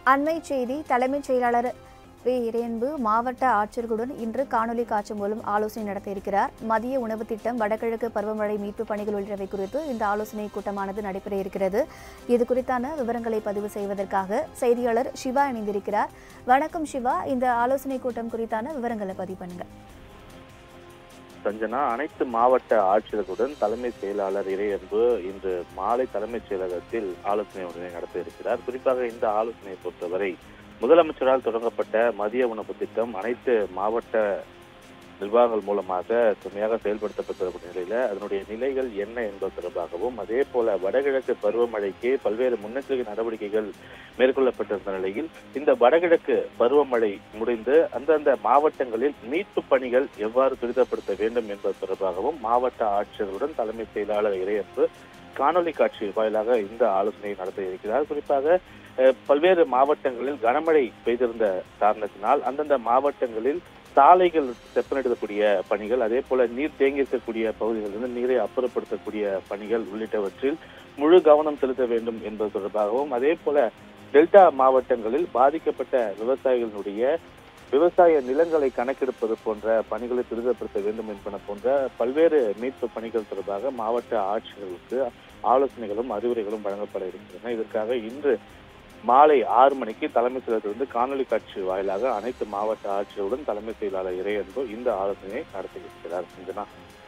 அண்மை செய்தி தலைமைச் செயலாளர் வே இறையன்பு மாவட்ட ஆட்சியர்களுடன் இன்று காணொலி காட்சி மூலம் ஆலோசனை நடத்த இருக்கிறார் மதிய உணவு திட்டம் வடகிழக்கு பருவமழை மீட்பு பணிகள் உள்ளிட்டவை குறித்து இந்த ஆலோசனை கூட்டமானது நடைபெற இருக்கிறது இது குறித்தான விவரங்களை பதிவு செய்வதற்காக செய்தியாளர் சிவா இணைந்திருக்கிறார் வணக்கம் சிவா இந்த ஆலோசனை கூட்டம் குறித்தான விவரங்களை பதிவு பண்ணுங்க சஞ்சனா அனைத்து மாவட்ட ஆட்சியர்களுடன் தலைமை செயலாளர் இறையன்பு இன்று மாலை தலைமைச் செயலகத்தில் ஆலோசனை ஒன்றினை நடத்த இருக்கிறார் குறிப்பாக இந்த ஆலோசனையை பொறுத்தவரை முதலமைச்சரால் தொடங்கப்பட்ட மதிய உணவு திட்டம் அனைத்து மாவட்ட நிர்வாகங்கள் மூலமாக செம்மையாக செயல்படுத்தப்பட்டு வரும் நிலையில அதனுடைய நிலைகள் என்ன என்பது தொடர்பாகவும் அதே போல வடகிழக்கு பருவமழைக்கு பல்வேறு முன்னெச்சரிக்கை நடவடிக்கைகள் மேற்கொள்ளப்பட்டிருந்த நிலையில் இந்த வடகிழக்கு பருவமழை முடிந்து அந்தந்த மாவட்டங்களில் மீட்பு பணிகள் எவ்வாறு துரிதப்படுத்த வேண்டும் என்பது தொடர்பாகவும் மாவட்ட ஆட்சியர்களுடன் தலைமை செயலாளர் இறையன்பு காணொலி காட்சி வாயிலாக இந்த ஆலோசனையை நடத்த இருக்கிறார் குறிப்பாக அஹ், பல்வேறு மாவட்டங்களில் கனமழை பெய்திருந்த காரணத்தினால் அந்தந்த மாவட்டங்களில் சாலைகள் செப்பனிடக்கூடிய பணிகள் அதே போல நீர் தேங்கி இருக்கக்கூடிய பகுதிகளிலிருந்து நீரை அப்புறப்படுத்தக்கூடிய பணிகள் உள்ளிட்டவற்றில் முழு கவனம் செலுத்த வேண்டும் என்பது தொடர்பாகவும் அதே போல டெல்டா மாவட்டங்களில் பாதிக்கப்பட்ட விவசாயிகளுடைய விவசாய நிலங்களை கணக்கெடுப்பது போன்ற பணிகளை துரிதப்படுத்த வேண்டும் என்பன போன்ற பல்வேறு மீட்பு பணிகள் தொடர்பாக மாவட்ட ஆட்சியர்களுக்கு ஆலோசனைகளும் அறிவுரைகளும் வழங்கப்பட இருக்கின்றன இதற்காக இன்று மாலை ஆறு மணிக்கு தலைமை செயலகத்திலிருந்து காணொலி காட்சி வாயிலாக அனைத்து மாவட்ட ஆட்சியருடன் தலைமை செயலாளர் இறையன்பு இந்த ஆலோசனையை நடத்தி இருக்கிறார் சஞ்சனா